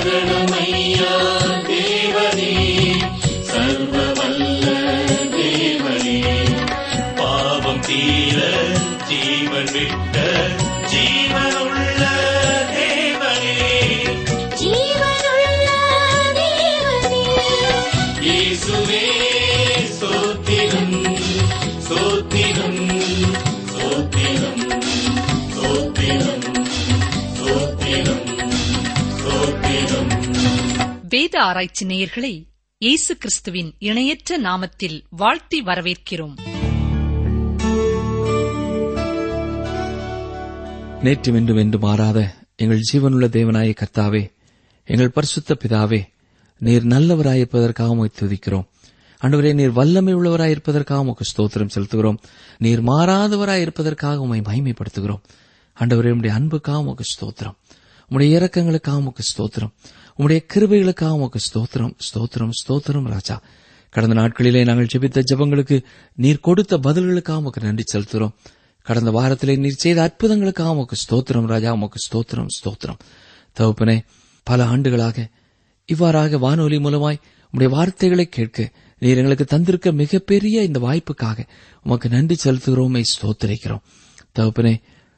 சரணமையா தேவனே சர்வ வல்ல தேவனே பாவம் தீர ஜீவன் விட்ட ஜீவனுள்ள தேவனே ஜீவனுள்ள தேவனே இயேசுவே ஸ்தோத்திரம் ஸ்தோத்திரம் ஸ்தோத்திரம் ஸ்தோத்திரம் ஸ்தோத்திரம் ஸ்தோத்திரம் வேத ஆராய்ச்சி நேயர்களை இயேசு கிறிஸ்துவின் இணையற்ற நாமத்தில் வாழ்த்தி வரவேற்கிறோம் நேற்றும் இன்றும் என்று மாறாத எங்கள் ஜீவனுள்ள தேவனாய கர்த்தாவே எங்கள் பரிசுத்த பிதாவே நீர் நல்லவராயிருப்பதற்காக உம்மை துதிக்கிறோம் ஆண்டவரே நீர் வல்லமை உள்ளவராயிருப்பதற்காக உமக்கு ஸ்தோத்திரம் செலுத்துகிறோம் நீர் மாறாதவராயிருப்பதற்காக உம்மை மகிமைப்படுத்துகிறோம் ஆண்டவரே உம்முடைய அன்புக்காக உமக்கு ஸ்தோத்திரம் உம்முடைய இரக்கங்களுக்காக உமக்கு ஸ்தோத்திரம் உம்முடைய கிருபைகளுக்காக உமக்கு ஸ்தோத்திரம் ஸ்தோத்திரம் ஸ்தோத்திரம் ராஜா கடந்த நாட்களிலே நாங்கள் ஜெபித்த ஜெபங்களுக்கு நீர் கொடுத்த பதில்களுக்காக உமக்கு நன்றி செலுத்துகிறோம் கடந்த வாரத்திலே நீர் செய்த அற்புதங்களுக்காக உமக்கு ஸ்தோத்திரம் ராஜா உமக்கு ஸ்தோத்திரம் ஸ்தோத்திரம் தகப்பனே பல ஆண்டுகளாக இவ்வாறாக வானொலி மூலமாய் உம்முடைய வார்த்தைகளை கேட்க நீர் எங்களுக்கு தந்திருக்க மிகப்பெரிய இந்த வாய்ப்புக்காக உமக்கு நன்றி செலுத்துகிறோமே ஸ்தோத்திரிக்கிறோம் தகப்பனே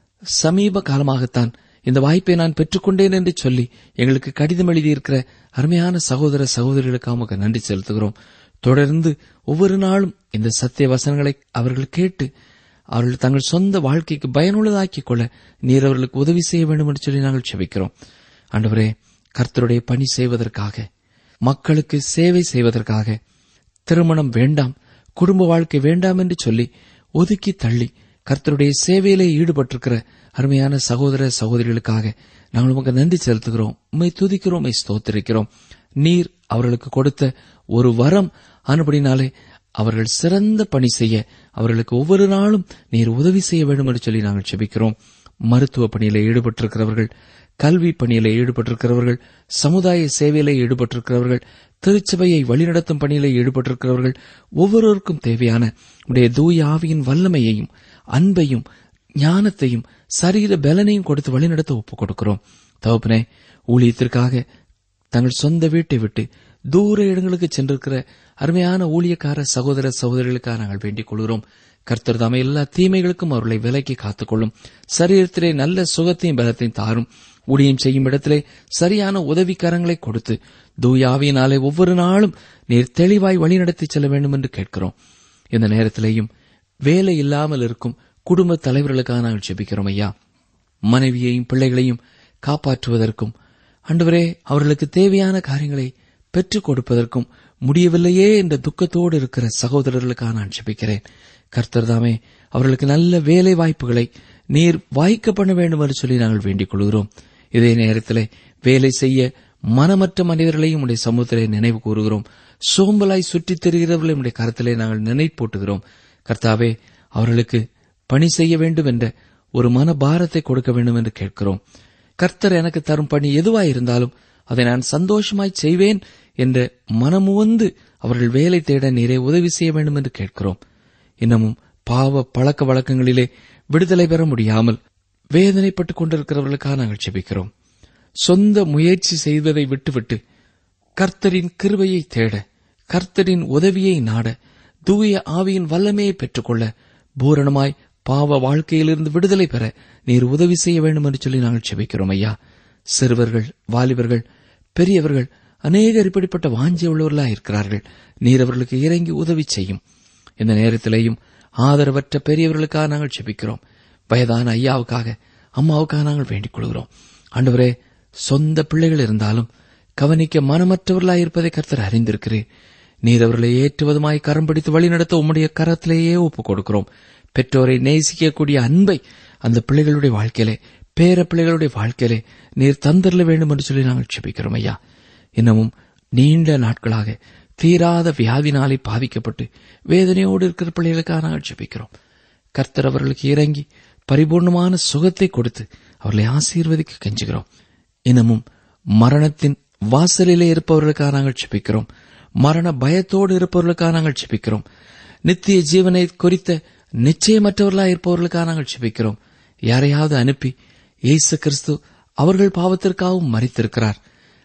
சமீப காலமாகத்தான் இந்த வாய்ப்பை நான் பெற்றுக்கொண்டேன் என்று சொல்லி எங்களுக்கு கடிதம் எழுதியிருக்கிற அருமையான சகோதர சகோதரிகளுக்காக உமக்கு நன்றி செலுத்துகிறோம் தொடர்ந்து ஒவ்வொரு நாளும் இந்த சத்திய வசனங்களை அவர்கள் கேட்டு அவர்கள் தங்கள் சொந்த வாழ்க்கைக்கு பயனுள்ளதாக்கிக் கொள்ள நீர் அவர்களுக்கு உதவி செய்ய வேண்டும் என்று சொல்லி நாங்கள் செபிக்கிறோம் ஆண்டவரே கர்த்தருடைய பணி செய்வதற்காக மக்களுக்கு சேவை செய்வதற்காக திருமணம் வேண்டாம் குடும்ப வாழ்க்கை வேண்டாம் என்று சொல்லி ஒதுக்கி தள்ளி கர்த்தருடைய சேவையிலே ஈடுபட்டிருக்கிற அருமையான சகோதர சகோதரிகளுக்காக நாங்கள் உமக்கு நன்றி செலுத்துகிறோம் உம்மை துதிக்கிறோம் உம்மை ஸ்தோத்திரிக்கிறோம் நீர் அவர்களுக்கு கொடுத்த ஒரு வரம் ஆனபடினாலே அவர்கள் சிறந்த பணி செய்ய அவர்களுக்கு ஒவ்வொரு நாளும் நீர் உதவி செய்ய வேண்டும் என்று சொல்லி நாங்கள் செபிக்கிறோம் மருத்துவ பணியில ஈடுபட்டிருக்கிறவர்கள் கல்வி பணியில ஈடுபட்டிருக்கிறவர்கள் சமுதாய சேவையில ஈடுபட்டிருக்கிறவர்கள் திருச்சபையை வழிநடத்தும் பணியில ஈடுபட்டிருக்கிறவர்கள் ஒவ்வொருவருக்கும் தேவையான உடைய தூய ஆவியின் வல்லமையையும் அன்பையும் ஞானத்தையும் சரீர பலனையும் கொடுத்து வழிநடத்த ஒப்புக் கொடுக்கிறோம் தகப்பனே ஊழியத்திற்காக தங்கள் சொந்த வீட்டை விட்டு தூர இடங்களுக்கு சென்றிருக்கிற அருமையான ஊழியக்கார சகோதர சகோதரிகளுக்காக நாங்கள் வேண்டிக் கொள்கிறோம் கர்த்தர் தாமே எல்லா தீமைகளுக்கும் அவர்களை விலக்கி காத்துக்கொள்ளும் சரீரத்திலே நல்ல சுகத்தையும் பலத்தையும் தாரும் ஊழியம் செய்யும் இடத்திலே சரியான உதவிக்காரங்களை கொடுத்து தூயாவியினாலே ஒவ்வொரு நாளும் நீர் தெளிவாய் வழிநடத்தி செல்ல வேண்டும் என்று கேட்கிறோம் இந்த நேரத்திலேயும் வேலை இல்லாமல் இருக்கும் குடும்ப தலைவர்களுக்காக நாங்கள் ஜெபிக்கிறோம் ஐயா மனைவியையும் பிள்ளைகளையும் காப்பாற்றுவதற்கும் அன்றுவரே அவர்களுக்கு தேவையான காரியங்களை பெற்றுக் கொடுப்பதற்கும் முடியவில்லையே என்ற துக்கத்தோடு இருக்கிற சகோதரர்களுக்காக நான் ஜெபிக்கிறேன் கர்த்தர் தாமே அவர்களுக்கு நல்ல வேலை வாய்ப்புகளை நீர் வாய்க்க பண்ண வேண்டும் என்று சொல்லி நாங்கள் வேண்டிக் கொள்கிறோம் இதே நேரத்திலே வேலை செய்ய மனமற்ற மனிதர்களையும் உடைய சமூகத்திலே நினைவு கூறுகிறோம் சோம்பலாய் சுற்றித் திரிகிறவர்களை உடைய கரத்திலே நாங்கள் நினைப்பூட்டுகிறோம் கர்த்தாவே அவர்களுக்கு பணி செய்ய வேண்டும் என்ற ஒரு மன பாரத்தை கொடுக்க வேண்டும் என்று கேட்கிறோம் கர்த்தர் எனக்கு தரும் பணி எதுவாயிருந்தாலும் அதை நான் சந்தோஷமாய் செய்வேன் என்ற மனமுவந்து அவர்கள் வேலை தேட நீரே உதவி செய்ய வேண்டும் என்று கேட்கிறோம் இன்னமும் பாவ பழக்க வழக்கங்களிலே விடுதலை பெற முடியாமல் வேதனைப்பட்டுக் கொண்டிருக்கிறவர்களுக்காக நாங்கள் ஜெபிக்கிறோம் சொந்த முயற்சி செய்வதை விட்டுவிட்டு கர்த்தரின் கிருபையை தேட கர்த்தரின் உதவியை நாட தூய ஆவியின் வல்லமையை பெற்றுக்கொள்ள பூரணமாய் பாவ வாழ்க்கையிலிருந்து விடுதலை பெற நீர் உதவி செய்ய வேண்டும் என்று சொல்லி நாங்கள் செபிக்கிறோம் ஐயா சிறுவர்கள் வாலிபர்கள் பெரியவர்கள் அநேகர் இப்படிப்பட்ட வாஞ்சி உள்ளவர்களாக இருக்கிறார்கள் நீர் அவர்களுக்கு இறங்கி உதவி செய்யும் இந்த நேரத்திலேயும் ஆதரவற்ற பெரியவர்களுக்காக நாங்கள் செபிக்கிறோம் வயதான ஐயாவுக்காக அம்மாவுக்காக நாங்கள் வேண்டிக் கொள்கிறோம் ஆண்டவரே சொந்த பிள்ளைகள் இருந்தாலும் கவனிக்க மனமற்றவர்களாய் இருப்பதை கர்த்தர் அறிந்திருக்கிறேன் நீர் அவர்களை ஏற்றுவதுமாய் கரம் பிடித்து வழிநடத்த உம்முடைய கரத்திலேயே ஒப்புக் கொடுக்கிறோம் பெற்றோரை நேசிக்கக்கூடிய அன்பை அந்த பிள்ளைகளுடைய வாழ்க்கையிலே பேர பிள்ளைகளுடைய வாழ்க்கையிலே நீர் தந்தரல வேண்டும் என்று சொல்லி நாங்கள் செபிக்கிறோம் ஐயா இன்னமும் நீண்ட நாட்களாக தீராத வியாதினாலே பாதிக்கப்பட்டு வேதனையோடு இருக்கிற பிள்ளைகளுக்காக நாங்கள் ஜெபிக்கிறோம் கர்த்தர் அவர்களுக்கு இறங்கி பரிபூர்ணமான சுகத்தை கொடுத்து அவர்களை ஆசீர்வதிக்க கெஞ்சுகிறோம் இன்னமும் மரணத்தின் வாசலிலே இருப்பவர்களுக்காக நாங்கள் ஜெபிக்கிறோம் மரண பயத்தோடு இருப்பவர்களுக்காக நாங்கள் ஜெபிக்கிறோம் நித்திய ஜீவனை குறித்த நிச்சயமற்றவர்களாக இருப்பவர்களுக்காக நாங்கள் ஜெபிக்கிறோம் யாரையாவது அனுப்பி இயேசு கிறிஸ்து அவர்கள் பாவத்திற்காகவும் மறித்திருக்கிறார்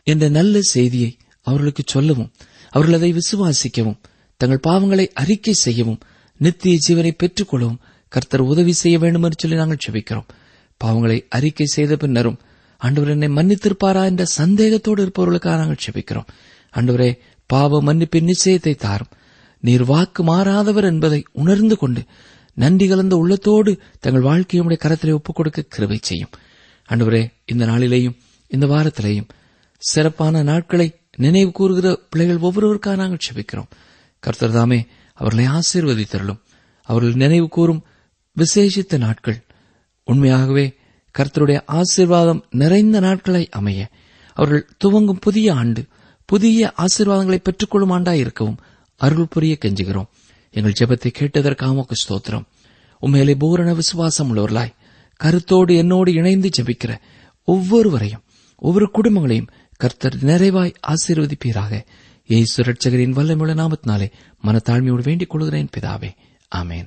என்ற நல்ல செய்தியை அவர்களுக்கு சொல்லவும் அவர்கள் அதை விசுவாசிக்கவும் தங்கள் பாவங்களை அறிக்கை செய்யவும் நித்திய ஜீவனை பெற்றுக் கொள்ளவும் கர்த்தர் உதவி செய்ய வேண்டும் என்று சொல்லி நாங்கள் செபிக்கிறோம் பாவங்களை அறிக்கை செய்த பின்னரும் ஆண்டவர் என்னை மன்னித்திருப்பாரா என்ற சந்தேகத்தோடு இருப்பவர்களுக்காக நாங்கள் செபிக்கிறோம் ஆண்டவரே பாவ மன்னிப்பின் நிச்சயத்தை தாரும் நீர் வாக்கு மாறாதவர் என்பதை உணர்ந்து கொண்டு நன்றி கலந்த உள்ளத்தோடு தங்கள் வாழ்க்கையுடைய கரத்திலே ஒப்புக் கொடுக்க கிருபை செய்யும் ஆண்டவரே இந்த நாளிலேயும் இந்த வாரத்திலேயும் சிறப்பான நாட்களை நினைவு கூறுகிற பிள்ளைகள் ஒவ்வொருவருக்காக நாங்கள் செபிக்கிறோம் கர்த்தர் தாமே அவர்களை ஆசீர்வதித்தருளும் அவர்கள் நினைவு கூறும் விசேஷித்த நாட்கள் உண்மையாகவே கர்த்தருடைய ஆசீர்வாதம் நிறைந்த நாட்களை அமைய அவர்கள் துவங்கும் புதிய ஆண்டு புதிய ஆசீர்வாதங்களை பெற்றுக்கொள்ளும் ஆண்டாய் இருக்கவும் அருள் புரிய கெஞ்சுகிறோம் எங்கள் ஜெபத்தை கேட்டதற்காக உமக்கு ஸ்தோத்திரம் உண்மையிலே பூரண விசுவாசம் உள்ளவர்களாய் கருத்தோடு என்னோடு இணைந்து ஜெபிக்கிற ஒவ்வொருவரையும் ஒவ்வொரு குடும்பங்களையும் கர்த்தர் நிறைவாய் ஆசீர்வதிப்பீராக இயேசு ரட்சகரின் வல்லமுள்ள நாமத்தினாலே மனத்தாழ்மையோடு வேண்டிக் கொள்கிறேன் பிதாவே ஆமேன்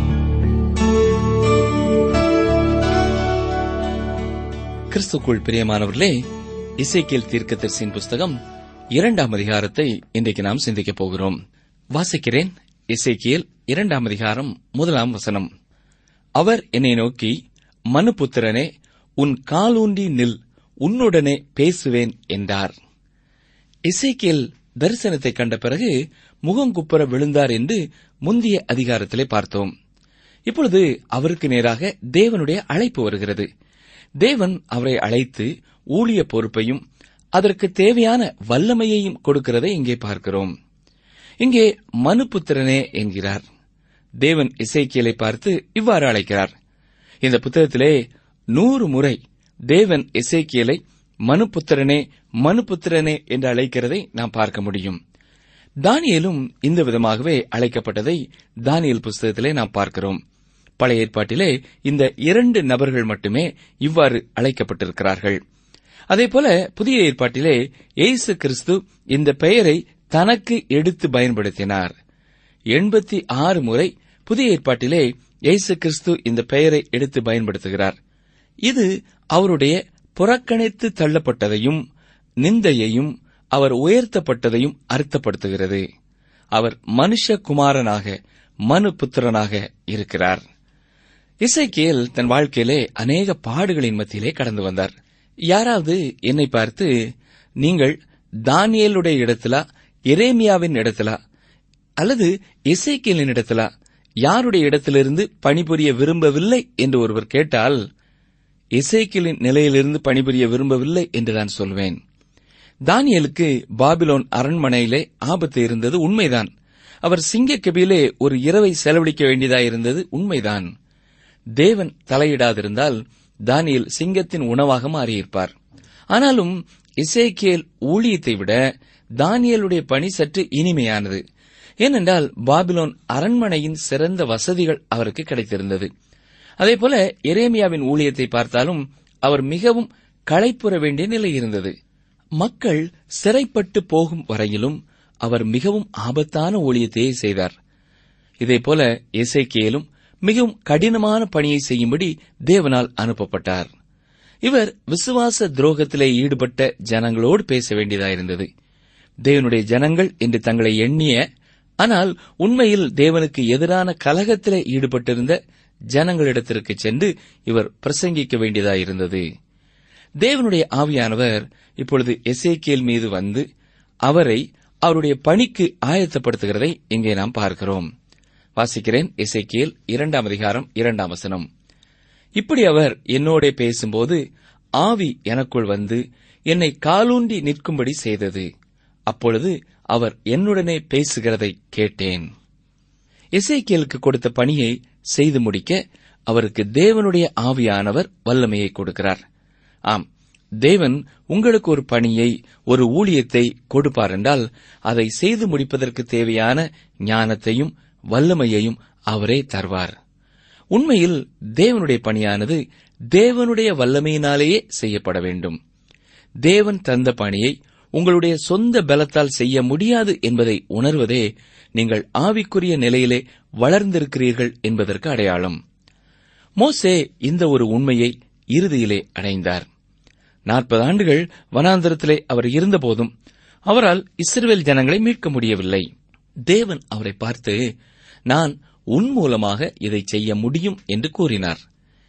கிறிஸ்துக்குள் பிரியமானவர்களே இசைக்கியல் தீர்க்கதரிசியின் புஸ்தகம் இரண்டாம் அதிகாரத்தை இன்றைக்கு நாம் சிந்திக்கப் போகிறோம் வாசிக்கிறேன் இசைக்கியல் இரண்டாம் அதிகாரம் முதலாம் வசனம் அவர் என்னை நோக்கி மனுபுத்திரனே உன் காலூன்றி நில் உன்னுடனே பேசுவேன் என்றார் இசைக்கியல் தரிசனத்தை கண்ட பிறகு முகங்குப்புற விழுந்தார் என்று முந்திய அதிகாரத்திலே பார்த்தோம் இப்பொழுது அவருக்கு நேராக தேவனுடைய அழைப்பு வருகிறது தேவன் அவரை அழைத்து ஊழிய பொறுப்பையும் அதற்கு தேவையான வல்லமையையும் கொடுக்கிறதை இங்கே பார்க்கிறோம் இங்கே மனுபுத்திரனே என்கிறார் தேவன் இசைக்கியலை பார்த்து இவ்வாறு அழைக்கிறார் இந்த புத்தகத்திலே நூறு முறை தேவன் இசைக்கியலை மனுபுத்திரனே மனுபுத்திரனே என்று அழைக்கிறதை நாம் பார்க்க முடியும் தானியேலும் இந்த விதமாகவே அழைக்கப்பட்டதை தானியேல் புஸ்தகத்திலே நாம் பார்க்கிறோம் பழைய ஏற்பாட்டிலே இந்த இரண்டு நபர்கள் மட்டுமே இவ்வாறு அழைக்கப்பட்டிருக்கிறார்கள் அதேபோல புதிய ஏற்பாட்டிலே இயேசு கிறிஸ்து இந்த பெயரை தனக்கு எடுத்து பயன்படுத்தினார் எண்பத்தி ஆறு முறை புதிய ஏற்பாட்டிலே இயேசு கிறிஸ்து இந்த பெயரை எடுத்து பயன்படுத்துகிறார் இது அவருடைய புறக்கணித்து தள்ளப்பட்டதையும் நிந்தையையும் அவர் உயர்த்தப்பட்டதையும் அர்த்தப்படுத்துகிறது அவர் மனுஷகுமாரனாக மனு புத்திரனாக இருக்கிறார் இசைக்கியல் தன் வாழ்க்கையிலே அநேக பாடுகளின் மத்தியிலே கடந்து வந்தார் யாராவது என்னை பார்த்து நீங்கள் தானியலுடைய இடத்திலா எரேமியாவின் இடத்திலா அல்லது இசைக்கியலின் இடத்திலா யாருடைய இடத்திலிருந்து பணிபுரிய விரும்பவில்லை என்று ஒருவர் கேட்டால் இசைக்கியலின் நிலையிலிருந்து பணிபுரிய விரும்பவில்லை என்று நான் சொல்வேன் தானியலுக்கு பாபிலோன் அரண்மனையிலே ஆபத்து இருந்தது உண்மைதான் அவர் சிங்கக்கபிலே ஒரு இரவை செலவழிக்க வேண்டியதாயிருந்தது உண்மைதான் தேவன் தலையிடாதிருந்தால் தானியல் சிங்கத்தின் உணவாக மாறியிருப்பார் ஆனாலும் இசைக்கியல் ஊழியத்தை விட தானியலுடைய பணி சற்று இனிமையானது ஏனென்றால் பாபிலோன் அரண்மனையின் சிறந்த வசதிகள் அவருக்கு கிடைத்திருந்தது அதேபோல எரேமியாவின் ஊழியத்தை பார்த்தாலும் அவர் மிகவும் களைப்புற வேண்டிய நிலை இருந்தது மக்கள் சிறைப்பட்டு போகும் வரையிலும் அவர் மிகவும் ஆபத்தான ஊழியத்தையே செய்தார் இதேபோல இசைக்கியலும் மிகவும் கடினமான பணியை செய்யும்படி தேவனால் அனுப்பப்பட்டார் இவர் விசுவாச துரோகத்திலே ஈடுபட்ட ஜனங்களோடு பேச வேண்டியதாயிருந்தது தேவனுடைய ஜனங்கள் என்று தங்களை எண்ணிய ஆனால் உண்மையில் தேவனுக்கு எதிரான கலகத்திலே ஈடுபட்டிருந்த ஜனங்களிடத்திற்கு சென்று இவர் பிரசங்கிக்க வேண்டியதாயிருந்தது தேவனுடைய ஆவியானவர் இப்பொழுது எசேக்கியல் மீது வந்து அவரை அவருடைய பணிக்கு ஆயத்தப்படுத்துகிறதை இங்கே நாம் பார்க்கிறோம் வாசிக்கிறேன் எசேக்கியல் இரண்டாம் அதிகாரம் இரண்டாம் வசனம் இப்படி அவர் என்னோட பேசும்போது ஆவி எனக்குள் வந்து என்னை காலூண்டி நிற்கும்படி செய்தது அப்பொழுது அவர் என்னுடனே பேசுகிறதை கேட்டேன் எசேக்கியலுக்கு கொடுத்த பணியை செய்து முடிக்க அவருக்கு தேவனுடைய ஆவியானவர் வல்லமையை கொடுக்கிறார் ஆம் தேவன் உங்களுக்கு ஒரு பணியை ஒரு ஊழியத்தை கொடுப்பார் என்றால் அதை செய்து முடிப்பதற்கு தேவையான ஞானத்தையும் வல்லமையையும் அவரே தருவார் உண்மையில் தேவனுடைய பணியானது தேவனுடைய வல்லமையினாலேயே செய்யப்பட வேண்டும் தேவன் தந்த பணியை உங்களுடைய சொந்த பலத்தால் செய்ய முடியாது என்பதை உணர்வதே நீங்கள் ஆவிக்குரிய நிலையிலே வளர்ந்திருக்கிறீர்கள் என்பதற்கு அடையாளம் மோசே இந்த ஒரு உண்மையை இறுதியிலே அடைந்தார் நாற்பது ஆண்டுகள் வனாந்தரத்திலே அவர் இருந்தபோதும் அவரால் இஸ்ரவேல் ஜனங்களை மீட்க முடியவில்லை தேவன் அவரை பார்த்து நான் உன் மூலமாக இதை செய்ய முடியும் என்று கூறினார்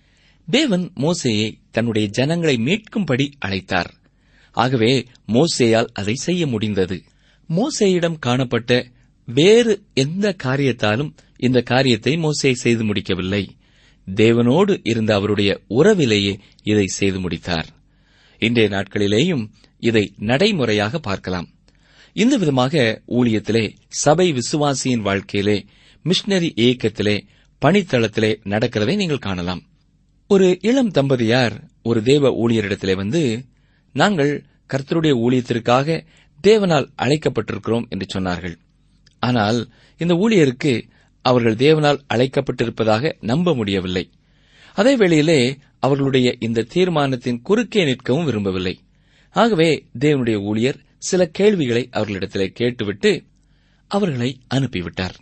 தேவன் மோசேயை தன்னுடைய ஜனங்களை மீட்கும்படி அழைத்தார் ஆகவே மோசேயால் அதை செய்ய முடிந்தது மோசேயிடம் காணப்பட்ட வேறு எந்த காரியத்தாலும் இந்த காரியத்தை மோசே செய்து முடிக்கவில்லை தேவனோடு இருந்த அவருடைய உறவிலேயே இதை செய்து முடித்தார் இன்றைய நாட்களிலேயும் இதை நடைமுறையாக பார்க்கலாம் இந்த விதமாக ஊழியத்திலே சபை விசுவாசியின் வாழ்க்கையிலே மிஷனரி இயக்கத்திலே பணித்தளத்திலே நடக்கிறதை நீங்கள் காணலாம் ஒரு இளம் தம்பதியார் ஒரு தேவ ஊழியரிடத்திலே வந்து நாங்கள் கர்த்தருடைய ஊழியத்திற்காக தேவனால் அழைக்கப்பட்டிருக்கிறோம் என்று சொன்னார்கள் ஆனால் இந்த ஊழியருக்கு அவர்கள் தேவனால் அழைக்கப்பட்டிருப்பதாக நம்ப முடியவில்லை அதே வேளையிலே அவர்களுடைய இந்த தீர்மானத்தின் குறுக்கே நிற்கவும் விரும்பவில்லை ஆகவே தேவனுடைய ஊழியர் சில கேள்விகளை அவர்களிடத்திலே கேட்டுவிட்டு அவர்களை அனுப்பிவிட்டார்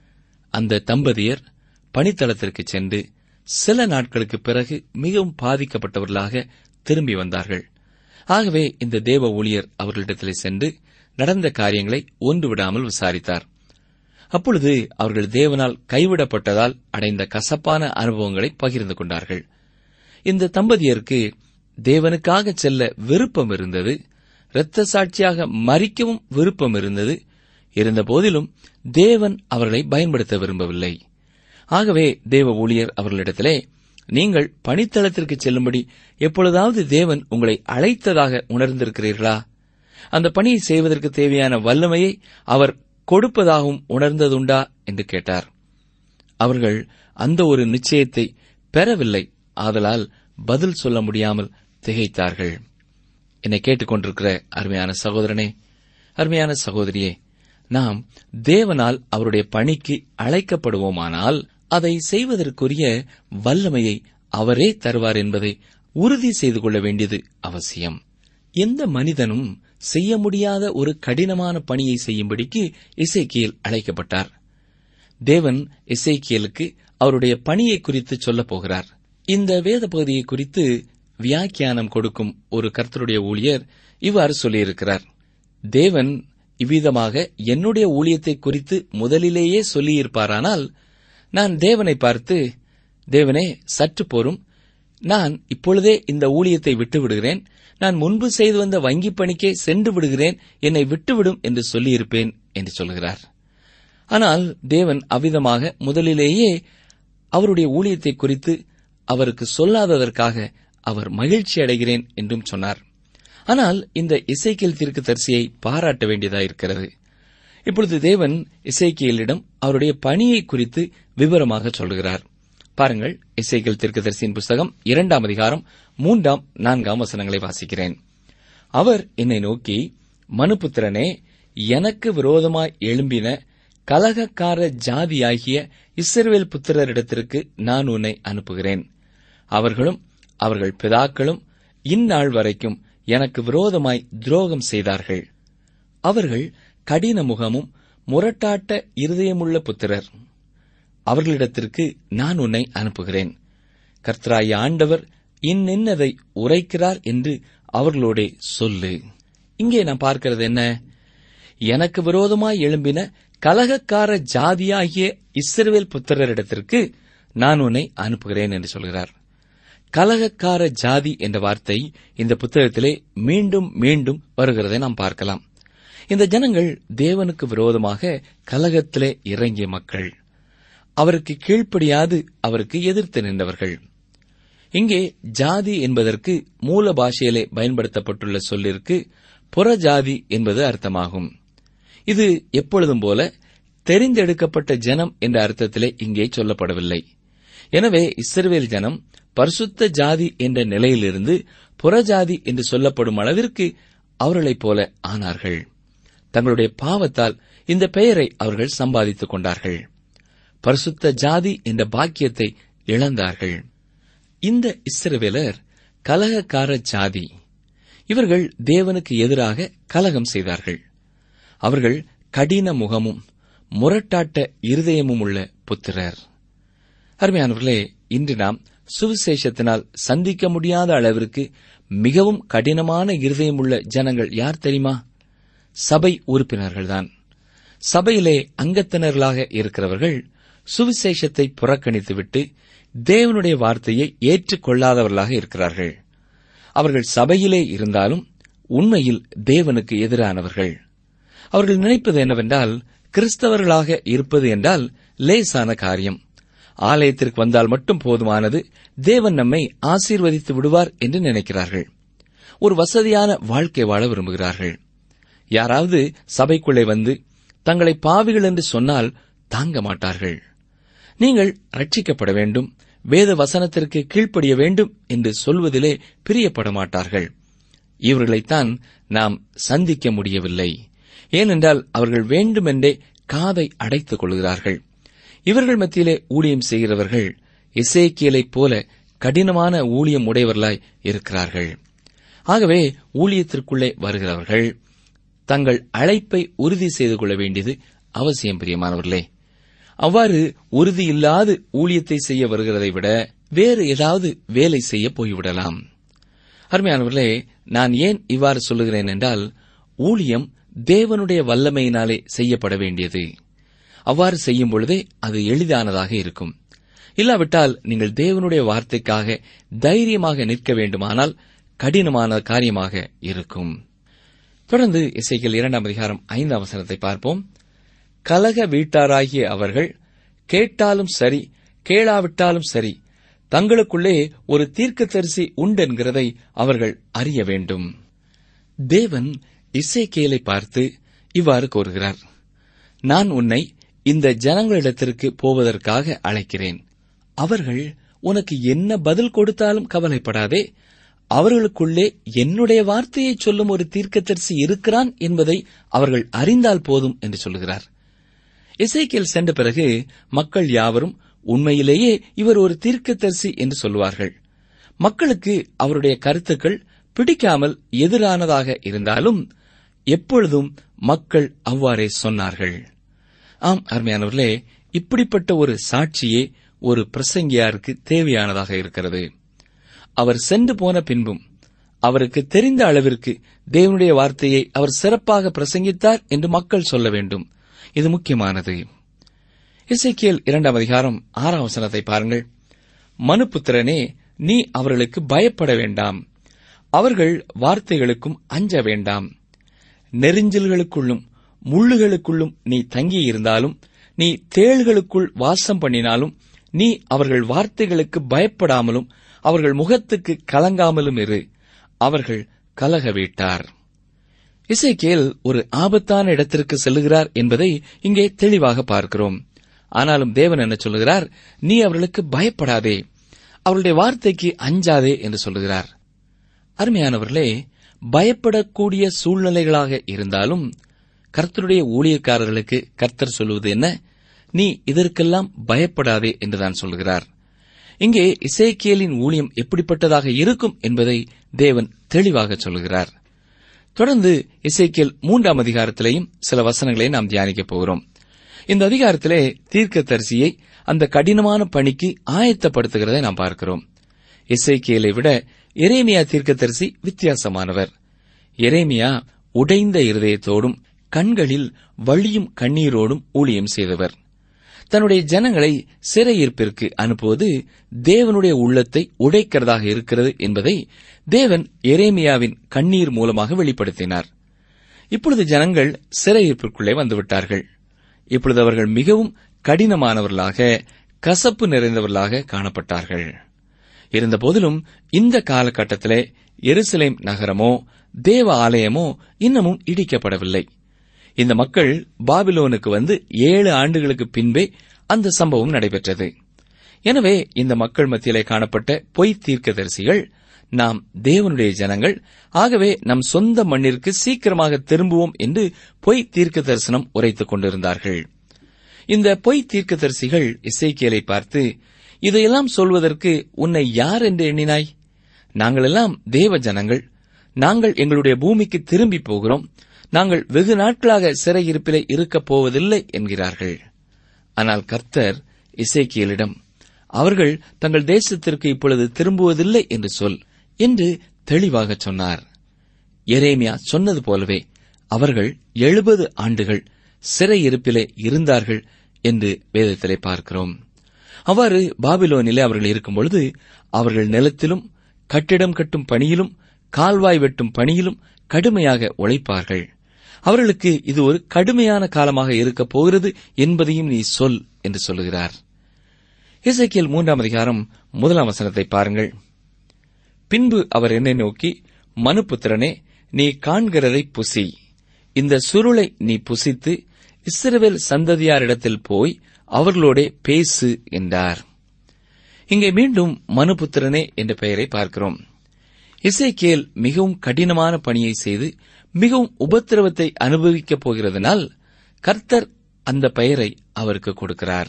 அந்த தம்பதியர் பணித்தளத்திற்கு சென்று சில நாட்களுக்கு பிறகு மிகவும் பாதிக்கப்பட்டவர்களாக திரும்பி வந்தார்கள் ஆகவே இந்த தேவ ஊழியர் அவர்களிடத்திலே சென்று நடந்த காரியங்களை ஒன்று விடாமல் விசாரித்தார் அப்பொழுது அவர்கள் தேவனால் கைவிடப்பட்டதால் அடைந்த கசப்பான அனுபவங்களை பகிர்ந்து கொண்டார்கள் இந்த தம்பதியருக்கு தேவனுக்காக செல்ல விருப்பம் இருந்தது இரத்த சாட்சியாக மறிக்கவும் விருப்பம் இருந்தது இருந்தபோதிலும் தேவன் அவர்களை பயன்படுத்த விரும்பவில்லை ஆகவே தேவ ஊழியர் அவர்களிடத்திலே நீங்கள் பணித்தளத்திற்கு செல்லும்படி எப்பொழுதாவது தேவன் உங்களை அழைத்ததாக உணர்ந்திருக்கிறீர்களா அந்த பணியை செய்வதற்கு தேவையான வல்லமையை அவர் கொடுப்பதாகவும் உணர்ந்ததுண்டா என்று கேட்டார் அவர்கள் அந்த ஒரு நிச்சயத்தை பெறவில்லை ஆதலால் பதில் சொல்ல முடியாமல் திகைத்தார்கள் என்னை கேட்டுக்கொண்டிருக்கிற அருமையான சகோதரனே அருமையான சகோதரியே நாம் தேவனால் அவருடைய பணிக்கு அழைக்கப்படுவோமானால் அதை செய்வதற்குரிய வல்லமையை அவரே தருவார் என்பதை உறுதி செய்து கொள்ள வேண்டியது அவசியம் எந்த மனிதனும் செய்ய முடியாத ஒரு கடினமான பணியை செய்யும்படிக்கு இசைக்கியல் அழைக்கப்பட்டார் தேவன் இசைக்கியலுக்கு அவருடைய பணியை குறித்து சொல்லப் போகிறார் இந்த வேத பகுதியை குறித்து வியாக்கியானம் கொடுக்கும் ஒரு கர்த்தருடைய ஊழியர் இவ்வாறு சொல்லியிருக்கிறார் தேவன் இவ்விதமாக என்னுடைய ஊழியத்தை குறித்து முதலிலேயே சொல்லியிருப்பாரானால் நான் தேவனை பார்த்து தேவனே சற்று போரும் நான் இப்பொழுதே இந்த ஊழியத்தை விட்டு விடுகிறேன் நான் முன்பு செய்து வந்த வங்கிப் பணிக்கே சென்று விடுகிறேன் என்னை விட்டுவிடும் என்று சொல்லியிருப்பேன் என்று சொல்கிறார் ஆனால் தேவன் அவ்விதமாக முதலிலேயே அவருடைய ஊழியத்தை குறித்து அவருக்கு சொல்லாததற்காக அவர் மகிழ்ச்சி அடைகிறேன் என்றும் சொன்னார் ஆனால் இந்த இசைக்கியல் தீர்க்க தரிசியை பாராட்ட வேண்டியதாயிருக்கிறது இப்பொழுது தேவன் இசைக்கியலிடம் அவருடைய பணியை குறித்து விவரமாக சொல்கிறார் பாருங்கள் இசைக்கியல் தீர்க்கதரிசியின் புஸ்தகம் இரண்டாம் அதிகாரம் மூன்றாம் நான்காம் வசனங்களை வாசிக்கிறேன் அவர் என்னை நோக்கி மனுபுத்திரனே எனக்கு விரோதமாய் எழும்பின கலகக்கார ஜாதியாகிய இஸ்ரவேல் புத்திரரிடத்திற்கு நான் உன்னை அனுப்புகிறேன் அவர்களும் அவர்கள் பிதாக்களும் இந்நாள் வரைக்கும் எனக்கு விரோதமாய் துரோகம் செய்தார்கள் அவர்கள் கடின முகமும் முரட்டாட்ட இருதயமுள்ள புத்திரர் அவர்களிடத்திற்கு நான் உன்னை அனுப்புகிறேன் கர்த்தராய ஆண்டவர் இன்னென்னதை உரைக்கிறார் என்று அவர்களோடே சொல்லு இங்கே நான் பார்க்கிறது என்ன எனக்கு விரோதமாய் எழும்பின கலகக்கார ஜாதியாகிய இஸ்ரவேல் புத்திரரிடத்திற்கு நான் உன்னை அனுப்புகிறேன் என்று சொல்கிறார் கலகக்கார ஜாதி என்ற வார்த்தை இந்த புத்தகத்திலே மீண்டும் மீண்டும் வருகிறதை நாம் பார்க்கலாம் இந்த ஜனங்கள் தேவனுக்கு விரோதமாக கலகத்திலே இறங்கிய மக்கள் அவருக்கு கீழ்ப்படியாது அவருக்கு எதிர்த்து நின்றவர்கள் இங்கே ஜாதி என்பதற்கு மூல பாஷையிலே பயன்படுத்தப்பட்டுள்ள சொல்லிற்கு புறஜாதி என்பது அர்த்தமாகும் இது எப்பொழுதும் போல தெரிந்தெடுக்கப்பட்ட ஜனம் என்ற அர்த்தத்திலே இங்கே சொல்லப்படவில்லை எனவே இஸ்ரவேல் ஜனம் பரிசுத்த ஜாதி என்ற நிலையிலிருந்து புறஜாதி என்று சொல்லப்படும் அளவிற்கு அவர்களைப் போல ஆனார்கள் தங்களுடைய பாவத்தால் இந்த பெயரை அவர்கள் சம்பாதித்துக் கொண்டார்கள் பரிசுத்த ஜாதி என்ற பாக்கியத்தை இழந்தார்கள் இந்த இஸ்ரவேலர் கலகக்கார ஜாதி இவர்கள் தேவனுக்கு எதிராக கலகம் செய்தார்கள் அவர்கள் கடின முகமும் முரட்டாட்ட இருதயமும் உள்ள புத்திரர் அருமையானவர்களே இன்று நாம் சுவிசேஷத்தினால் சந்திக்க முடியாத அளவிற்கு மிகவும் கடினமான இருதயமுள்ள ஜனங்கள் யார் தெரியுமா சபை உறுப்பினர்கள்தான் சபையிலே அங்கத்தினர்களாக இருக்கிறவர்கள் சுவிசேஷத்தை புறக்கணித்துவிட்டு தேவனுடைய வார்த்தையை ஏற்றுக்கொள்ளாதவர்களாக இருக்கிறார்கள் அவர்கள் சபையிலே இருந்தாலும் உண்மையில் தேவனுக்கு எதிரானவர்கள் அவர்கள் நினைப்பது என்னவென்றால் கிறிஸ்தவர்களாக இருப்பது என்றால் லேசான காரியம் ஆலயத்திற்கு வந்தால் மட்டும் போதுமானது தேவன் நம்மை ஆசீர்வதித்து விடுவார் என்று நினைக்கிறார்கள் ஒரு வசதியான வாழ்க்கை வாழ விரும்புகிறார்கள் யாராவது சபைக்குள்ளே வந்து தங்களை பாவிகள் என்று சொன்னால் தாங்க மாட்டார்கள் நீங்கள் ரட்சிக்கப்பட வேண்டும் வேத வசனத்திற்கு கீழ்ப்படிய வேண்டும் என்று சொல்வதிலே பிரியப்பட மாட்டார்கள் இவர்களைத்தான் நாம் சந்திக்க முடியவில்லை ஏனென்றால் அவர்கள் வேண்டுமென்றே காதை அடைத்துக் கொள்கிறார்கள் இவர்கள் மத்தியிலே ஊழியம் செய்கிறவர்கள் இசைக்கியலைப் போல கடினமான ஊழியம் உடையவர்களாய் இருக்கிறார்கள் ஆகவே ஊழியத்திற்குள்ளே வருகிறவர்கள் தங்கள் அழைப்பை உறுதி செய்து கொள்ள வேண்டியது அவசியம் பிரியமானவர்களே அவ்வாறு உறுதியில்லாது ஊழியத்தை செய்ய வருகிறதை விட வேறு ஏதாவது வேலை செய்ய போய்விடலாம் அருமையானவர்களே நான் ஏன் இவ்வாறு சொல்லுகிறேன் என்றால் ஊழியம் தேவனுடைய வல்லமையினாலே செய்யப்பட வேண்டியது அவ்வாறு செய்யும் பொழுதே அது எளிதானதாக இருக்கும் இல்லாவிட்டால் நீங்கள் தேவனுடைய வார்த்தைக்காக தைரியமாக நிற்க வேண்டுமானால் கடினமான காரியமாக இருக்கும் தொடர்ந்து இசைகள் இரண்டாம் அதிகாரம் ஐந்தாம் வசனத்தை பார்ப்போம் கலக வீட்டாராகிய அவர்கள் கேட்டாலும் சரி கேளாவிட்டாலும் சரி தங்களுக்குள்ளே ஒரு தீர்க்கதரிசி உண்டென்கிறதை அவர்கள் அறிய வேண்டும் தேவன் இசைக்கேலை பார்த்து இவ்வாறு கூறுகிறார் நான் உன்னை இந்த ஜனங்களிடத்திற்கு போவதற்காக அழைக்கிறேன் அவர்கள் உனக்கு என்ன பதில் கொடுத்தாலும் கவலைப்படாதே அவர்களுக்குள்ளே என்னுடைய வார்த்தையை சொல்லும் ஒரு தீர்க்கதரிசி இருக்கிறான் என்பதை அவர்கள் அறிந்தால் போதும் என்று சொல்லுகிறார் இசைக்கேல் சென்ற பிறகு மக்கள் யாவரும் உண்மையிலேயே இவர் ஒரு தீர்க்கதரிசி என்று சொல்லுவார்கள் மக்களுக்கு அவருடைய கருத்துக்கள் பிடிக்காமல் எதிரானதாக இருந்தாலும் எப்பொழுதும் மக்கள் அவ்வாறே சொன்னார்கள் ஆம் அருமையானவர்களே இப்படிப்பட்ட ஒரு சாட்சியே ஒரு பிரசங்கியாருக்கு தேவையானதாக இருக்கிறது அவர் சென்று போன பின்பும் அவருக்கு தெரிந்த அளவிற்கு தேவனுடைய வார்த்தையை அவர் சிறப்பாக பிரசங்கித்தார் என்று மக்கள் சொல்ல வேண்டும் இது முக்கியமானது இசைக்கியல் இரண்டாம் அதிகாரம் ஆறாம் வசனத்தை பாருங்கள் மனுப்புத்திரனே நீ அவர்களுக்கு பயப்பட வேண்டாம் அவர்கள் வார்த்தைகளுக்கும் அஞ்ச வேண்டாம் நெரிஞ்சல்களுக்குள்ளும் முள்ளுகளுக்குள்ளும் நீ தங்கியிருந்தாலும் நீ தேள்களுக்குள் வாசம் பண்ணினாலும் நீ அவர்கள் வார்த்தைகளுக்கு பயப்படாமலும் அவர்கள் முகத்துக்கு கலங்காமலும் இரு அவர்கள் கலக வீட்டார் இசைக்கேல் ஒரு ஆபத்தான இடத்திற்கு செல்லுகிறார் என்பதை இங்கே தெளிவாக பார்க்கிறோம் ஆனாலும் தேவன் என்ன சொல்லுகிறார் நீ அவர்களுக்கு பயப்படாதே அவருடைய வார்த்தைக்கு அஞ்சாதே என்று சொல்லுகிறார் அருமையானவர்களே பயப்படக்கூடிய சூழ்நிலைகளாக இருந்தாலும் கர்த்தருடைய ஊழியக்காரர்களுக்கு கர்த்தர் சொல்லுவது என்ன நீ இதற்கெல்லாம் பயப்படாதே என்றுதான் சொல்கிறார் இங்கே இசைக்கியலின் ஊழியம் எப்படிப்பட்டதாக இருக்கும் என்பதை தேவன் தெளிவாக சொல்கிறார் தொடர்ந்து இசைக்கியல் மூன்றாம் அதிகாரத்திலேயும் சில வசனங்களை நாம் தியானிக்கப் போகிறோம் இந்த அதிகாரத்திலே தீர்க்கதரிசியை அந்த கடினமான பணிக்கு ஆயத்தப்படுத்துகிறதை நாம் பார்க்கிறோம் இசைக்கியலை விட எரேமியா தீர்க்கதரிசி வித்தியாசமானவர் எரேமியா உடைந்த இருதயத்தோடும் கண்களில் வழியும் கண்ணீரோடும் ஊழியம் செய்தவர் தன்னுடைய ஜனங்களை சிறையிருப்பிற்கு அனுப்புவது தேவனுடைய உள்ளத்தை உடைக்கிறதாக இருக்கிறது என்பதை தேவன் எரேமியாவின் கண்ணீர் மூலமாக வெளிப்படுத்தினார் இப்பொழுது ஜனங்கள் சிறையிருப்பிற்குள்ளே வந்துவிட்டார்கள் இப்பொழுது அவர்கள் மிகவும் கடினமானவர்களாக கசப்பு நிறைந்தவர்களாக காணப்பட்டார்கள் இருந்தபோதிலும் இந்த காலகட்டத்திலே எருசலேம் நகரமோ தேவ ஆலயமோ இன்னமும் இடிக்கப்படவில்லை இந்த மக்கள் பாபிலோனுக்கு வந்து ஏழு ஆண்டுகளுக்கு பின்பே அந்த சம்பவம் நடைபெற்றது எனவே இந்த மக்கள் மத்தியிலே காணப்பட்ட பொய் தீர்க்கதரிசிகள் நாம் தேவனுடைய ஜனங்கள் ஆகவே நம் சொந்த மண்ணிற்கு சீக்கிரமாக திரும்புவோம் என்று பொய் தீர்க்க தரிசனம் உரைத்துக் கொண்டிருந்தார்கள் இந்த பொய் தீர்க்கதரிசிகள் இசைக்கியலை பார்த்து இதையெல்லாம் சொல்வதற்கு உன்னை யார் என்று எண்ணினாய் நாங்களெல்லாம் தேவ ஜனங்கள் நாங்கள் எங்களுடைய பூமிக்கு திரும்பி போகிறோம் நாங்கள் வெகு நாட்களாக சிறையிருப்பிலே இருக்கப் போவதில்லை என்கிறார்கள் ஆனால் கர்த்தர் இசைக்கியலிடம் அவர்கள் தங்கள் தேசத்திற்கு இப்பொழுது திரும்புவதில்லை என்று சொல் என்று தெளிவாக சொன்னார் எரேமியா சொன்னது போலவே அவர்கள் எழுபது ஆண்டுகள் சிறையிருப்பிலே இருந்தார்கள் என்று வேதத்திலே பார்க்கிறோம் அவ்வாறு பாபிலோனிலே அவர்கள் இருக்கும் பொழுது அவர்கள் நிலத்திலும் கட்டிடம் கட்டும் பணியிலும் கால்வாய் வெட்டும் பணியிலும் கடுமையாக உழைப்பார்கள் அவர்களுக்கு இது ஒரு கடுமையான காலமாக இருக்கப் போகிறது என்பதையும் நீ சொல் என்று சொல்லுகிறார் இசைக்கியல் மூன்றாம் அதிகாரம் முதலாம் வசனத்தை பாருங்கள் பின்பு அவர் என்னை நோக்கி மனுபுத்திரனே நீ காண்கிறதை புசி இந்த சுருளை நீ புசித்து இஸ்ரவேல் சந்ததியாரிடத்தில் போய் அவர்களோடே பேசு என்றார் இங்கே மீண்டும் மனுபுத்திரனே என்ற பெயரை பார்க்கிறோம் இசைக்கேல் மிகவும் கடினமான பணியை செய்து மிகவும் உபத்திரவத்தை அனுபவிக்கப் போகிறதனால் கர்த்தர் அந்த பெயரை அவருக்கு கொடுக்கிறார்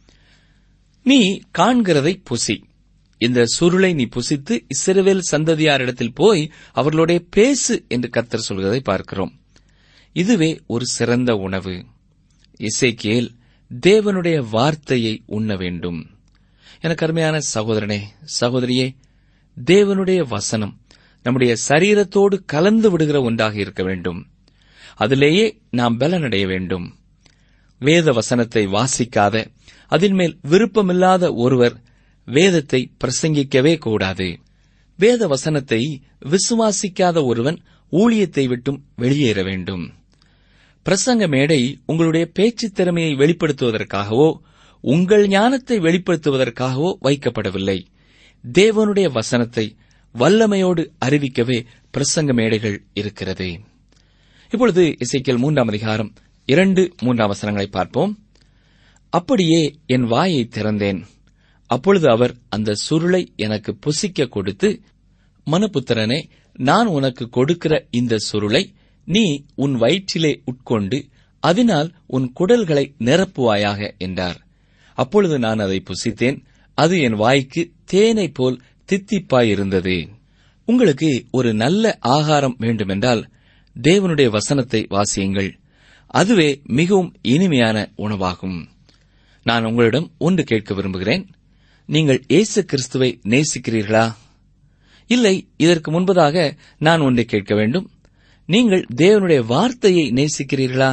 நீ காண்கிறதை புசி இந்த சுருளை நீ புசித்து இஸ்ரவேல் சந்ததியாரிடத்தில் போய் அவர்களோட பேசு என்று கர்த்தர் சொல்வதை பார்க்கிறோம் இதுவே ஒரு சிறந்த உணவு இசைக்கேல் தேவனுடைய வார்த்தையை உண்ண வேண்டும் எனக்கு அருமையான சகோதரனே சகோதரியே தேவனுடைய வசனம் நம்முடைய சரீரத்தோடு கலந்து விடுகிற ஒன்றாக இருக்க வேண்டும் அதிலேயே நாம் பலனடைய வேண்டும் வேத வசனத்தை வாசிக்காத அதின் மேல் விருப்பமில்லாத ஒருவர் வேதத்தை பிரசங்கிக்கவே கூடாது வேத வசனத்தை விசுவாசிக்காத ஒருவன் ஊழியத்தை விட்டும் வெளியேற வேண்டும் பிரசங்க மேடை உங்களுடைய பேச்சு திறமையை வெளிப்படுத்துவதற்காகவோ உங்கள் ஞானத்தை வெளிப்படுத்துவதற்காகவோ வைக்கப்படவில்லை தேவனுடைய வசனத்தை வல்லமையோடு அறிவிக்கவே பிரசங்க மேடைகள் இருக்கிறது இப்பொழுது இசைக்கல் மூன்றாம் அதிகாரம் இரண்டு மூன்றாம் வசனங்களை பார்ப்போம் அப்படியே என் வாயை திறந்தேன் அப்பொழுது அவர் அந்த சுருளை எனக்கு புசிக்க கொடுத்து மனுபுத்திரனே நான் உனக்கு கொடுக்கிற இந்த சுருளை நீ உன் வயிற்றிலே உட்கொண்டு அதனால் உன் குடல்களை நிரப்புவாயாக என்றார் அப்பொழுது நான் அதை புசித்தேன் அது என் வாய்க்கு தேனை போல் தித்திப்பாயிருந்தது உங்களுக்கு ஒரு நல்ல ஆகாரம் வேண்டுமென்றால் தேவனுடைய வசனத்தை வாசியுங்கள் அதுவே மிகவும் இனிமையான உணவாகும் நான் உங்களிடம் ஒன்று கேட்க விரும்புகிறேன் நீங்கள் இயேசு கிறிஸ்துவை நேசிக்கிறீர்களா இல்லை இதற்கு முன்பதாக நான் ஒன்றை கேட்க வேண்டும் நீங்கள் தேவனுடைய வார்த்தையை நேசிக்கிறீர்களா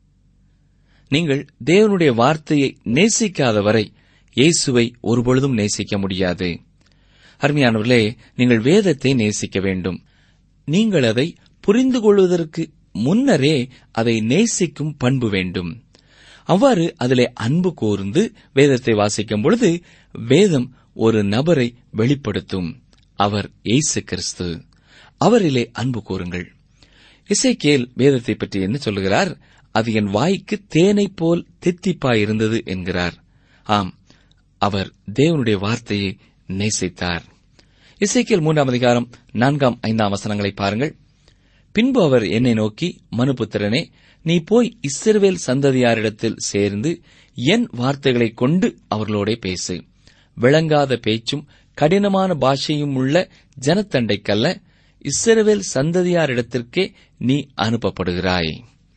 நீங்கள் தேவனுடைய வார்த்தையை நேசிக்காத வரை இயேசுவை ஒருபொழுதும் நேசிக்க முடியாது அருமையானவர்களே நீங்கள் வேதத்தை நேசிக்க வேண்டும் நீங்கள் அதை புரிந்து கொள்வதற்கு முன்னரே அதை நேசிக்கும் பண்பு வேண்டும் அவ்வாறு அதிலே அன்பு கூர்ந்து வேதத்தை வாசிக்கும் பொழுது வேதம் ஒரு நபரை வெளிப்படுத்தும் அவர் இயேசு கிறிஸ்து அவரிலே அன்பு கூறுங்கள் இசைக்கேல் வேதத்தை பற்றி என்ன சொல்லுகிறார் அது என் வாய்க்கு தேனைப் போல் தித்திப்பாயிருந்தது என்கிறார் ஆம் அவர் தேவனுடைய வார்த்தையை நேசித்தார் இசைக்கேல் மூன்றாம் அதிகாரம் நான்காம் ஐந்தாம் வசனங்களை பாருங்கள் பின்பு அவர் என்னை நோக்கி மனுபுத்திரனே நீ போய் இஸ்ரவேல் சந்ததியாரிடத்தில் சேர்ந்து என் வார்த்தைகளைக் கொண்டு அவர்களோடே பேசு விளங்காத பேச்சும் கடினமான பாஷையும் உள்ள ஜனத்தண்டைக்கல்ல இஸ்ரவேல் சந்ததியாரிடத்திற்கே நீ அனுப்பப்படுகிறாய்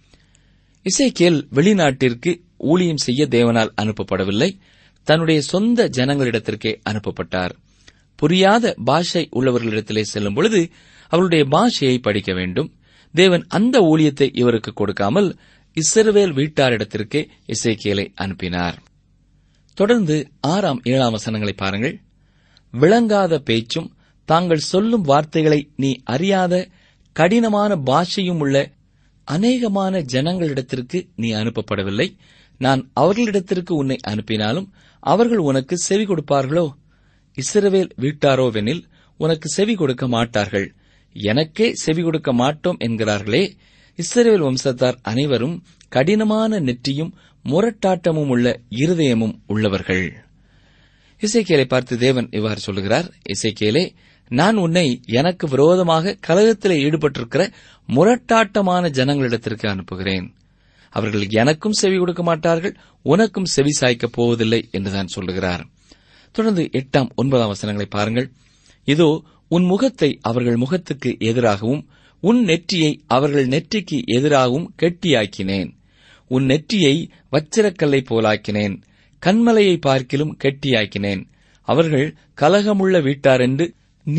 இசைக்கேல் வெளிநாட்டிற்கு ஊழியம் செய்ய தேவனால் அனுப்பப்படவில்லை தன்னுடைய சொந்த ஜனங்களிடத்திற்கே அனுப்பப்பட்டார் புரியாத பாஷை உள்ளவர்களிடத்திலே செல்லும் பொழுது அவருடைய பாஷையை படிக்க வேண்டும் தேவன் அந்த ஊழியத்தை இவருக்கு கொடுக்காமல் இஸ்ரவேல் வீட்டாரிடத்திற்கே இசைக்கேலை அனுப்பினார் தொடர்ந்து ஆறாம் ஏழாம் வசனங்களை பாருங்கள் விளங்காத பேச்சும் தாங்கள் சொல்லும் வார்த்தைகளை நீ அறியாத கடினமான பாஷையும் உள்ள அநேகமான ஜனங்களிடத்திற்கு நீ அனுப்பப்படவில்லை நான் அவர்களிடத்திற்கு உன்னை அனுப்பினாலும் அவர்கள் உனக்கு செவி கொடுப்பார்களோ இஸ்ரவேல் வீட்டாரோவெனில் உனக்கு செவி கொடுக்க மாட்டார்கள் எனக்கே செவி கொடுக்க மாட்டோம் என்கிறார்களே இஸ்ரவேல் வம்சத்தார் அனைவரும் கடினமான நெற்றியும் முரட்டாட்டமும் உள்ள இருதயமும் உள்ளவர்கள் இசைக்கேலை பார்த்து தேவன் இவ்வாறு சொல்லுகிறார் இசைக்கேலே நான் உன்னை எனக்கு விரோதமாக கலகத்திலே ஈடுபட்டிருக்கிற முரட்டாட்டமான ஜனங்களிடத்திற்கு அனுப்புகிறேன் அவர்கள் எனக்கும் செவி கொடுக்க மாட்டார்கள் உனக்கும் செவி சாய்க்கப் போவதில்லை என்றுதான் சொல்லுகிறார் தொடர்ந்து எட்டாம் ஒன்பதாம் வசனங்களை பாருங்கள் இதோ உன் முகத்தை அவர்கள் முகத்துக்கு எதிராகவும் உன் நெற்றியை அவர்கள் நெற்றிக்கு எதிராகவும் கெட்டியாக்கினேன் உன் நெற்றியை வச்சிரக்கல்லை போலாக்கினேன் கண்மலையை பார்க்கிலும் கெட்டியாக்கினேன் அவர்கள் கலகமுள்ள வீட்டார் என்று நீ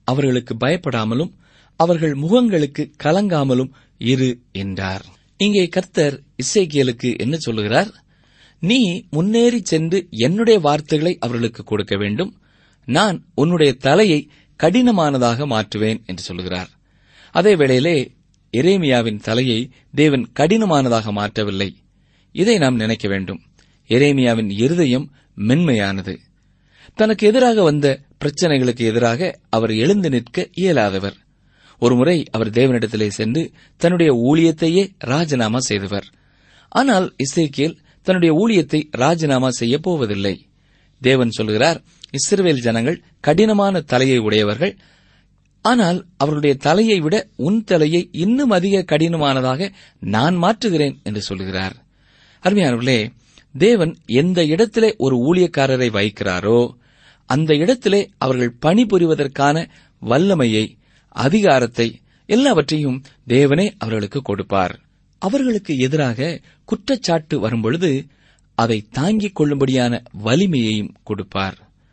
அவர்களுக்கு பயப்படாமலும் அவர்கள் முகங்களுக்கு கலங்காமலும் இரு என்றார் இங்கே கர்த்தர் இசைக்கியலுக்கு என்ன சொல்லுகிறார் நீ முன்னேறி சென்று என்னுடைய வார்த்தைகளை அவர்களுக்கு கொடுக்க வேண்டும் நான் உன்னுடைய தலையை கடினமானதாக மாற்றுவேன் என்று சொல்லுகிறார் அதே வேளையிலே எரேமியாவின் தலையை தேவன் கடினமானதாக மாற்றவில்லை இதை நாம் நினைக்க வேண்டும் எரேமியாவின் இருதயம் மென்மையானது தனக்கு எதிராக வந்த பிரச்சனைகளுக்கு எதிராக அவர் எழுந்து நிற்க இயலாதவர் ஒருமுறை அவர் தேவனிடத்திலே சென்று தன்னுடைய ஊழியத்தையே ராஜினாமா செய்தவர் ஆனால் இசைக்கியல் தன்னுடைய ஊழியத்தை ராஜினாமா செய்ய போவதில்லை தேவன் சொல்கிறார் இஸ்ரவேல் ஜனங்கள் கடினமான தலையை உடையவர்கள் ஆனால் அவர்களுடைய தலையை விட உன் தலையை இன்னும் அதிக கடினமானதாக நான் மாற்றுகிறேன் என்று சொல்கிறார் அருமையானவர்களே தேவன் எந்த இடத்திலே ஒரு ஊழியக்காரரை வைக்கிறாரோ அந்த இடத்திலே அவர்கள் பணிபுரிவதற்கான வல்லமையை அதிகாரத்தை எல்லாவற்றையும் தேவனே அவர்களுக்கு கொடுப்பார் அவர்களுக்கு எதிராக குற்றச்சாட்டு வரும்பொழுது அதை தாங்கிக் கொள்ளும்படியான வலிமையையும் கொடுப்பார்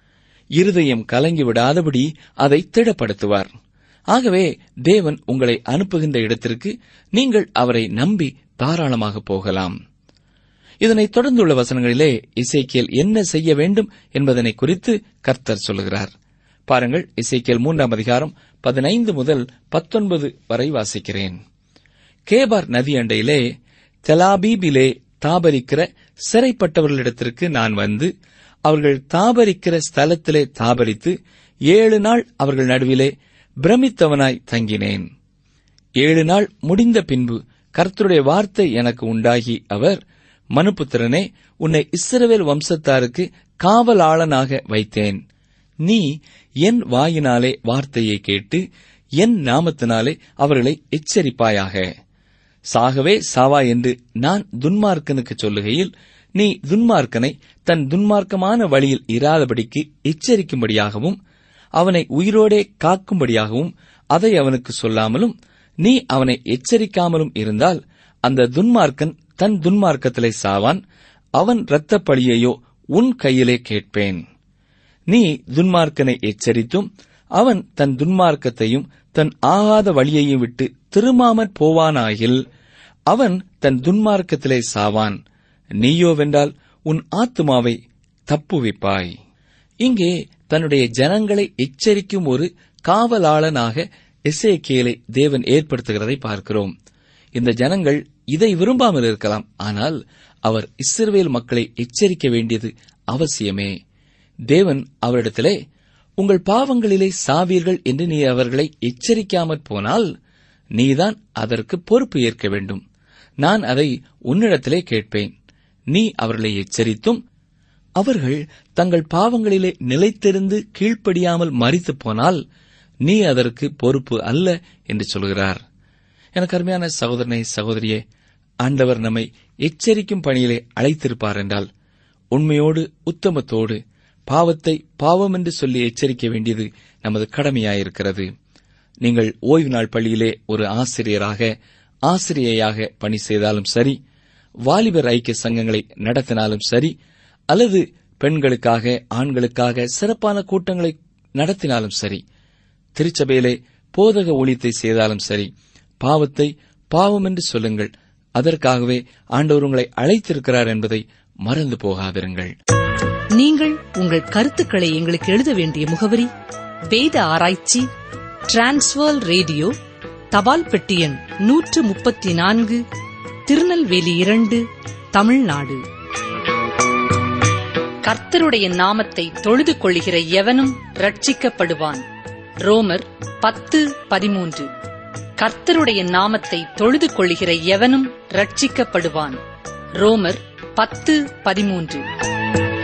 இருதயம் கலங்கிவிடாதபடி அதை திடப்படுத்துவார் ஆகவே தேவன் உங்களை அனுப்புகின்ற இடத்திற்கு நீங்கள் அவரை நம்பி தாராளமாக போகலாம் இதனைத் தொடர்ந்துள்ள வசனங்களிலே இசைக்கியல் என்ன செய்ய வேண்டும் என்பதனை குறித்து கர்த்தர் சொல்லுகிறார் பாருங்கள் இசைக்கியல் மூன்றாம் அதிகாரம் பதினைந்து முதல் பத்தொன்பது வரை வாசிக்கிறேன் கேபார் நதி அண்டையிலே தெலாபீபிலே தாபரிக்கிற சிறைப்பட்டவர்களிடத்திற்கு நான் வந்து அவர்கள் தாபரிக்கிற ஸ்தலத்திலே தாபரித்து ஏழு நாள் அவர்கள் நடுவிலே பிரமித்தவனாய் தங்கினேன் ஏழு நாள் முடிந்த பின்பு கர்த்தருடைய வார்த்தை எனக்கு உண்டாகி அவர் மனுபுத்திரனே உன்னை இஸ்ரவேல் வம்சத்தாருக்கு காவலாளனாக வைத்தேன் நீ என் வாயினாலே வார்த்தையை கேட்டு என் நாமத்தினாலே அவர்களை எச்சரிப்பாயாக சாகவே சாவா என்று நான் துன்மார்க்கனுக்கு சொல்லுகையில் நீ துன்மார்க்கனை தன் துன்மார்க்கமான வழியில் இராதபடிக்கு எச்சரிக்கும்படியாகவும் அவனை உயிரோடே காக்கும்படியாகவும் அதை அவனுக்கு சொல்லாமலும் நீ அவனை எச்சரிக்காமலும் இருந்தால் அந்த துன்மார்க்கன் தன் துன்மார்க்கத்திலே சாவான் அவன் இரத்தப் பழியையோ உன் கையிலே கேட்பேன் நீ துன்மார்க்கனை எச்சரித்தும் அவன் தன் துன்மார்க்கத்தையும் தன் ஆகாத வழியையும் விட்டு திரும்பாமற் போவானாகில் அவன் தன் துன்மார்க்கத்திலே சாவான் நீயோவென்றால் உன் ஆத்துமாவை தப்புவிப்பாய் இங்கே தன்னுடைய ஜனங்களை எச்சரிக்கும் ஒரு காவலாளனாக எசேக்கியலை தேவன் ஏற்படுத்துகிறதை பார்க்கிறோம் இந்த ஜனங்கள் இதை விரும்பாமல் இருக்கலாம் ஆனால் அவர் இஸ்ரவேல் மக்களை எச்சரிக்க வேண்டியது அவசியமே தேவன் அவரிடத்திலே உங்கள் பாவங்களிலே சாவீர்கள் என்று நீ அவர்களை எச்சரிக்காமற் போனால் நீதான் அதற்கு பொறுப்பு ஏற்க வேண்டும் நான் அதை உன்னிடத்திலே கேட்பேன் நீ அவர்களை எச்சரித்தும் அவர்கள் தங்கள் பாவங்களிலே நிலைத்திருந்து கீழ்ப்படியாமல் மறித்து போனால் நீ அதற்கு பொறுப்பு அல்ல என்று சொல்கிறார் எனக்கு அருமையான சகோதரனை சகோதரியே ஆண்டவர் நம்மை எச்சரிக்கும் பணியிலே அழைத்திருப்பார் என்றால் உண்மையோடு உத்தமத்தோடு பாவத்தை பாவம் என்று சொல்லி எச்சரிக்க வேண்டியது நமது கடமையாயிருக்கிறது நீங்கள் ஓய்வு நாள் பள்ளியிலே ஒரு ஆசிரியராக ஆசிரியையாக பணி செய்தாலும் சரி வாலிபர் ஐக்கிய சங்கங்களை நடத்தினாலும் சரி அல்லது பெண்களுக்காக ஆண்களுக்காக சிறப்பான கூட்டங்களை நடத்தினாலும் சரி திருச்சபையிலே போதக ஊழியத்தை செய்தாலும் சரி பாவத்தை பாவம் என்று சொல்லுங்கள் அதற்காகவே ஆண்டவர் உங்களை அழைத்திருக்கிறார் என்பதை மறந்து போகாதிருங்கள் நீங்கள் உங்கள் கருத்துக்களை எங்களுக்கு எழுத வேண்டிய முகவரி வேத ஆராய்ச்சி டிரான்ஸ்வர் ரேடியோ தபால் பெட்டி எண் நூற்று முப்பத்தி நான்கு திருநெல்வேலி இரண்டு தமிழ்நாடு கர்த்தருடைய நாமத்தை தொழுது கொள்கிற எவனும் ரட்சிக்கப்படுவான் ரோமர் பத்து பதிமூன்று கர்த்தருடைய நாமத்தை தொழுது கொள்கிற எவனும் ரட்சிக்கப்படுவான் ரோமர் பத்து பதிமூன்று